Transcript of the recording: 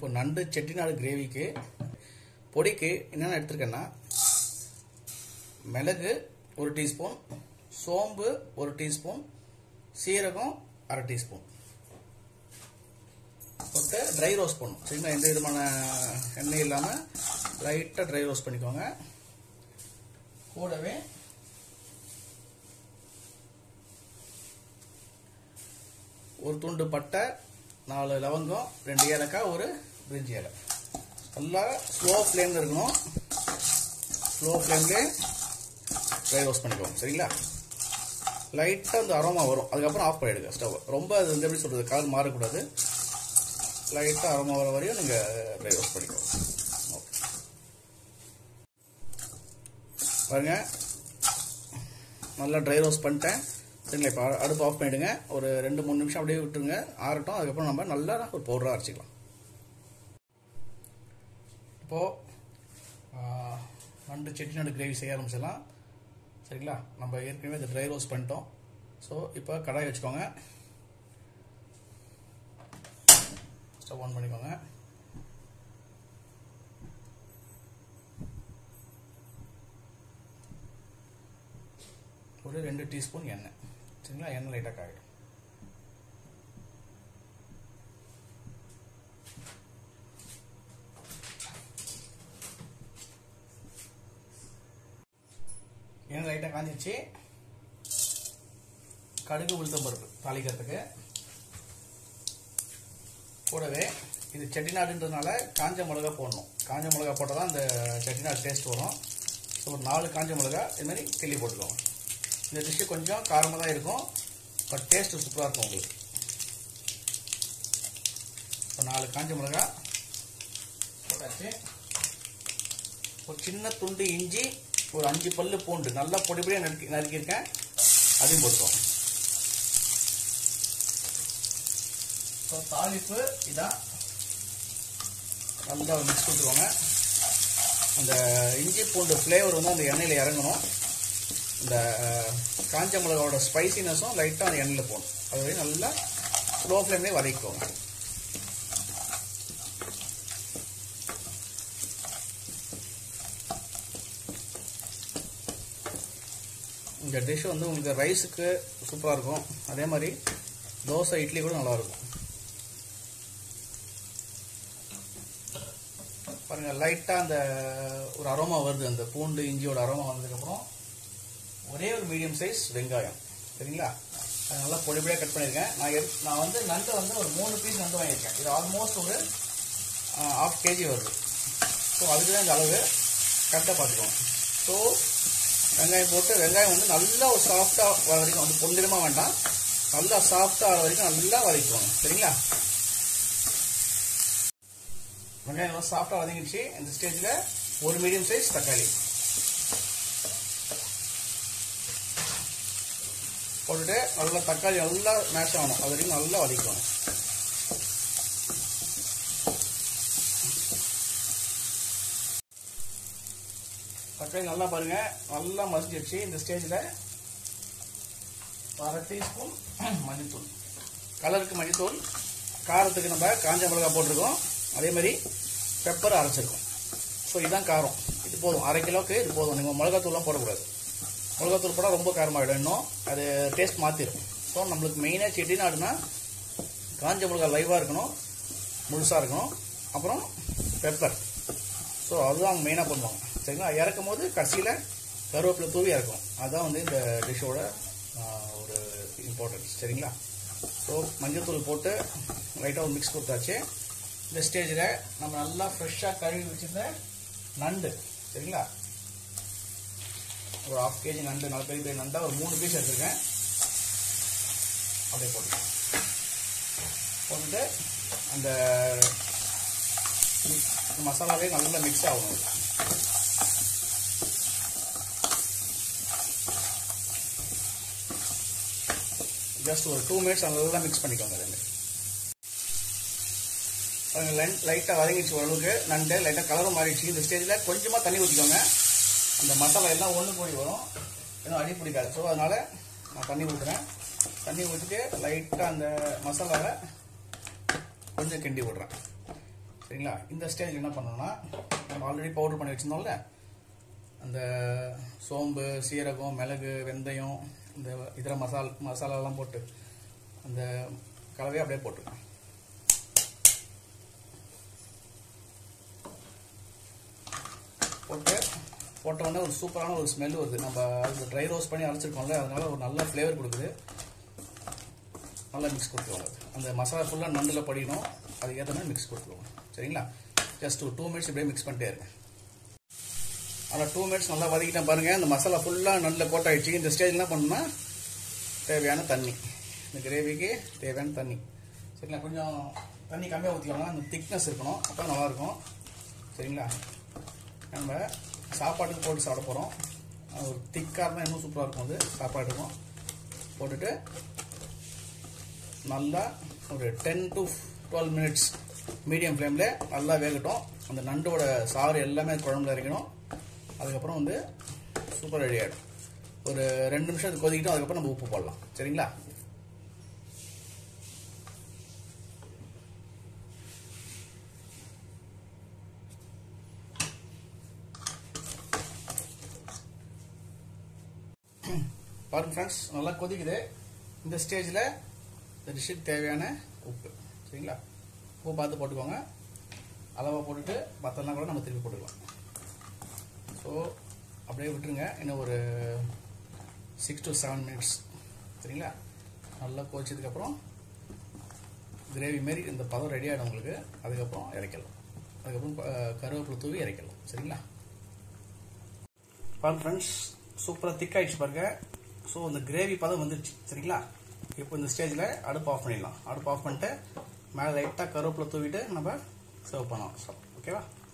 இப்போ நண்டு செட்டிநாடு கிரேவிக்கு பொடிக்கு என்னென்ன எடுத்திருக்கேன்னா மிளகு ஒரு டீஸ்பூன் சோம்பு ஒரு டீஸ்பூன் சீரகம் அரை டீஸ்பூன் போட்டு ட்ரை ரோஸ்ட் பண்ணும் சரிங்களா எந்த விதமான எண்ணெய் இல்லாமல் லைட்டாக ட்ரை ரோஸ்ட் பண்ணிக்கோங்க கூடவே ஒரு துண்டு பட்டை நாலு லவங்கம் ரெண்டு ஏலக்காய் ஒரு பிரிஞ்சி இலை நல்லா ஸ்லோ ஃப்ளேமில் இருக்கணும் ஸ்லோ ஃப்ளேம்லேயே ட்ரை ரோஸ்ட் பண்ணிக்கோங்க சரிங்களா லைட்டாக அந்த அரோமா வரும் அதுக்கப்புறம் ஆஃப் பண்ணிடுங்க ஸ்டவ் ரொம்ப அது வந்து எப்படி சொல்கிறது கலர் மாறக்கூடாது லைட்டாக அரோமா வர வரையும் நீங்கள் ட்ரை ரோஸ்ட் பண்ணிக்கோங்க ஓகே பாருங்க நல்லா ட்ரை ரோஸ்ட் பண்ணிட்டேன் சரிங்களா இப்போ அடுப்பு ஆஃப் பண்ணிவிடுங்க ஒரு ரெண்டு மூணு நிமிஷம் அப்படியே விட்டுருங்க ஆறட்டும் அதுக்கப்புறம் நம்ம நல்லா ஒரு பவுடராக அரைச்சிக்கலாம் இப்போது நண்டு செட்டிநாடு கிரேவி செய்ய ஆரம்பிச்சிடலாம் சரிங்களா நம்ம ஏற்கனவே இதை ட்ரை ரோஸ்ட் பண்ணிட்டோம் ஸோ இப்போ கடாய் வச்சுக்கோங்க ஸ்டவ் ஆன் பண்ணிக்கோங்க ஒரு ரெண்டு டீஸ்பூன் எண்ணெய் சரிங்களா எண்ணெய் லைட்டாக காயிடும் எண்ணெய் லைட்டாக காஞ்சிச்சு கடுகு உளுத்தம் பருப்பு தாளிக்கிறதுக்கு கூடவே இது செட்டிநாடுன்றதுனால காஞ்ச மிளகா போடணும் காஞ்ச மிளகா போட்டால் தான் இந்த செட்டிநாடு டேஸ்ட் வரும் ஸோ ஒரு நாலு காஞ்ச மிளகா இது மாதிரி கிள்ளி போட்டுக்கோங்க இந்த டிஷ்ஷு கொஞ்சம் காரமாக தான் இருக்கும் பட் டேஸ்ட்டு சூப்பராக இருக்கும் உங்களுக்கு இப்போ நாலு காஞ்ச மிளகா போட்டாச்சு ஒரு சின்ன துண்டு இஞ்சி ஒரு அஞ்சு பல்லு பூண்டு நல்லா பொடி பொடியாக நறுக்கி நறுக்கியிருக்கேன் அதையும் போட்டுக்கோங்க ஸோ தாளிப்பு இதான் நல்லா மிக்ஸ் பண்ணிக்கோங்க அந்த இஞ்சி பூண்டு ஃப்ளேவர் வந்து அந்த எண்ணெயில் இறங்கணும் இந்த காஞ்ச மிளகாவோட ஸ்பைசினஸும் லைட்டாக அந்த எண்ணெயில் போகணும் அது வரையும் நல்லா ஸ்லோ ஃப்ளேம்லேயே வதக்கிக்கோங்க இந்த டிஷ் வந்து உங்களுக்கு ரைஸுக்கு சூப்பராக இருக்கும் அதே மாதிரி தோசை இட்லி கூட நல்லாயிருக்கும் பாருங்கள் லைட்டாக அந்த ஒரு அரோமா வருது அந்த பூண்டு இஞ்சியோட அரோமா வந்ததுக்கப்புறம் ஒரே ஒரு மீடியம் சைஸ் வெங்காயம் சரிங்களா அது நல்லா பொடி பொடியாக கட் பண்ணியிருக்கேன் நான் எடு நான் வந்து நண்டு வந்து ஒரு மூணு பீஸ் நண்டு வாங்கியிருக்கேன் இது ஆல்மோஸ்ட் ஒரு ஆஃப் கேஜி வருது ஸோ அதுக்கு தான் இந்த அளவு கரெக்டாக பார்த்துக்கோங்க ஸோ வெங்காயம் போட்டு வெங்காயம் வந்து நல்லா ஒரு சாஃப்டாக வர வரைக்கும் வந்து பொந்திரமாக வேண்டாம் நல்லா சாஃப்டாக வர வரைக்கும் நல்லா வதக்கிக்கோங்க சரிங்களா வெங்காயம் நல்லா சாஃப்டாக வதங்கிடுச்சு இந்த ஸ்டேஜில் ஒரு மீடியம் சைஸ் தக்காளி போட்டுட்டு நல்லா தக்காளி நல்லா மேஷ் ஆகணும் அது வரைக்கும் நல்லா வதக்கிக்கணும் தக்காளி நல்லா பாருங்க நல்லா மசிஞ்சிடுச்சு இந்த ஸ்டேஜில் அரை டீஸ்பூன் மஞ்சத்தூள் கலருக்கு மஞ்சத்தூள் காரத்துக்கு நம்ம காஞ்ச மிளகா போட்டிருக்கோம் அதே மாதிரி பெப்பர் அரைச்சிருக்கோம் ஸோ இதுதான் காரம் இது போதும் அரை கிலோவுக்கு இது போதும் நீங்கள் மிளகாத்தூள்லாம் போடக்கூடாது மிளகாத்தூள் போட்டால் ரொம்ப காரமாகிடும் இன்னும் அது டேஸ்ட் மாற்றிடும் ஸோ நம்மளுக்கு மெயினாக செட்டிநாடுனா காஞ்ச மிளகா லைவாக இருக்கணும் முழுசாக இருக்கணும் அப்புறம் பெப்பர் ஸோ அதுதான் அவங்க மெயினாக பண்ணுவாங்க சரிங்களா இறக்கும் போது கடைசியில் கருவேப்பிலை தூவி இறக்கும் அதுதான் வந்து இந்த டிஷ்ஷோட ஒரு இம்பார்ட்டன்ஸ் சரிங்களா ஸோ மஞ்சள் தூள் போட்டு லைட்டாக ஒரு மிக்ஸ் கொடுத்தாச்சு இந்த ஸ்டேஜில் நம்ம நல்லா ஃப்ரெஷ்ஷாக கழுவி வச்சுருந்த நண்டு சரிங்களா ஒரு ஹாஃப் கேஜி நண்டு நல்ல பெரிய பெரிய நண்டா ஒரு மூணு பீஸ் எடுத்துருக்கேன் அப்படியே போட்டு போட்டுட்டு அந்த மசாலாவே நல்லா மிக்ஸ் ஆகணும் ஜஸ்ட் ஒரு டூ மினிட்ஸ் நல்லா மிக்ஸ் பண்ணிக்கோங்க ரெண்டு லைட்டாக வதங்கிடுச்சு ஓரளவுக்கு நண்டு லைட்டாக கலரும் மாறிடுச்சு இந்த ஸ்டேஜில் கொஞ்சமாக தண்ணி ஊற்றிக்கோங்க அந்த மசாலா எல்லாம் ஒன்று கூடி வரும் இன்னும் அடி பிடிக்காது ஸோ அதனால் நான் தண்ணி ஊற்றுறேன் தண்ணி ஊற்றிட்டு லைட்டாக அந்த மசாலாவை கொஞ்சம் கிண்டி விடுறேன் சரிங்களா இந்த ஸ்டேஜில் என்ன பண்ணணும்னா நம்ம ஆல்ரெடி பவுடர் பண்ணி வச்சுருந்தோம்ல அந்த சோம்பு சீரகம் மிளகு வெந்தயம் இந்த இதர மசால் மசாலாலாம் போட்டு அந்த கலவையை அப்படியே போட்டுருக்கேன் போட்டு போட்ட உடனே ஒரு சூப்பரான ஒரு ஸ்மெல் வருது நம்ம அது ட்ரை ரோஸ்ட் பண்ணி அரைச்சிருக்கோம்ல அதனால ஒரு நல்ல ஃப்ளேவர் கொடுக்குது நல்லா மிக்ஸ் கொடுத்துருவாங்க அந்த மசாலா ஃபுல்லாக நண்டில் படிக்கணும் அதுக்கேற்ற மாதிரி மிக்ஸ் கொடுத்துருவோம் சரிங்களா ஜஸ்ட் ஒரு டூ மினிட்ஸ் இப்படியே மிக்ஸ் பண்ணிட்டே இருங்க அதில் டூ மினிட்ஸ் நல்லா வதக்கிட்டேன் பாருங்கள் இந்த மசாலா ஃபுல்லாக நல்ல கோட் ஆகிடுச்சு இந்த ஸ்டேஜ் என்ன பண்ணணும்னா தேவையான தண்ணி இந்த கிரேவிக்கு தேவையான தண்ணி சரிங்களா கொஞ்சம் தண்ணி கம்மியாக ஊற்றிக்கலாம் அந்த திக்னஸ் இருக்கணும் அப்போ நல்லாயிருக்கும் சரிங்களா நம்ம சாப்பாட்டுக்கு போட்டு சாப்பிட போகிறோம் ஒரு திக்காக இருந்தால் இன்னும் சூப்பராக இருக்கும் அது சாப்பாட்டுக்கும் போட்டுட்டு நல்லா ஒரு ten to twelve minutes medium ஃப்ளேமில் நல்லா வேகட்டும் அந்த நண்டோட சாறு எல்லாமே குழம்புல இறங்கணும் அதுக்கப்புறம் வந்து சூப்பர் ரெடி ஆகிடும் ஒரு ரெண்டு நிமிஷம் அது கொதிக்கிட்டோம் அதுக்கப்புறம் நம்ம உப்பு போடலாம் சரிங்களா பாருங்க ஃப்ரெண்ட்ஸ் நல்லா கொதிக்குது இந்த ஸ்டேஜில் இந்த டிஷ்ஷுக்கு தேவையான உப்பு சரிங்களா உப்பு பார்த்து போட்டுக்கோங்க அளவாக போட்டுட்டு மற்றெல்லாம் கூட நம்ம திருப்பி போட்டுக்கலாம் ஸோ அப்படியே விட்டுருங்க இன்னும் ஒரு சிக்ஸ் டு செவன் மினிட்ஸ் சரிங்களா நல்லா கொதிச்சதுக்கப்புறம் கிரேவி மாரி இந்த பதம் ரெடி ஆகிடும் உங்களுக்கு அதுக்கப்புறம் இறக்கலாம் அதுக்கப்புறம் அஹ், கருவேப்பிலை தூவி இறக்கலாம் சரிங்களா பாருங்க ஃப்ரெண்ட்ஸ் சூப்பராக திக் ஆயிடுச்சு பாருங்க ஸோ இந்த கிரேவி பதம் வந்துடுச்சு சரிங்களா இப்போ இந்த ஸ்டேஜில் அடுப்பு ஆஃப் பண்ணிடலாம் அடுப்பு ஆஃப் பண்ணிட்டு மேலே லைட்டாக கருவேப்பிலை தூவிட்டு நம்ம சர்வ் பண்ணலாம் ஓகேவா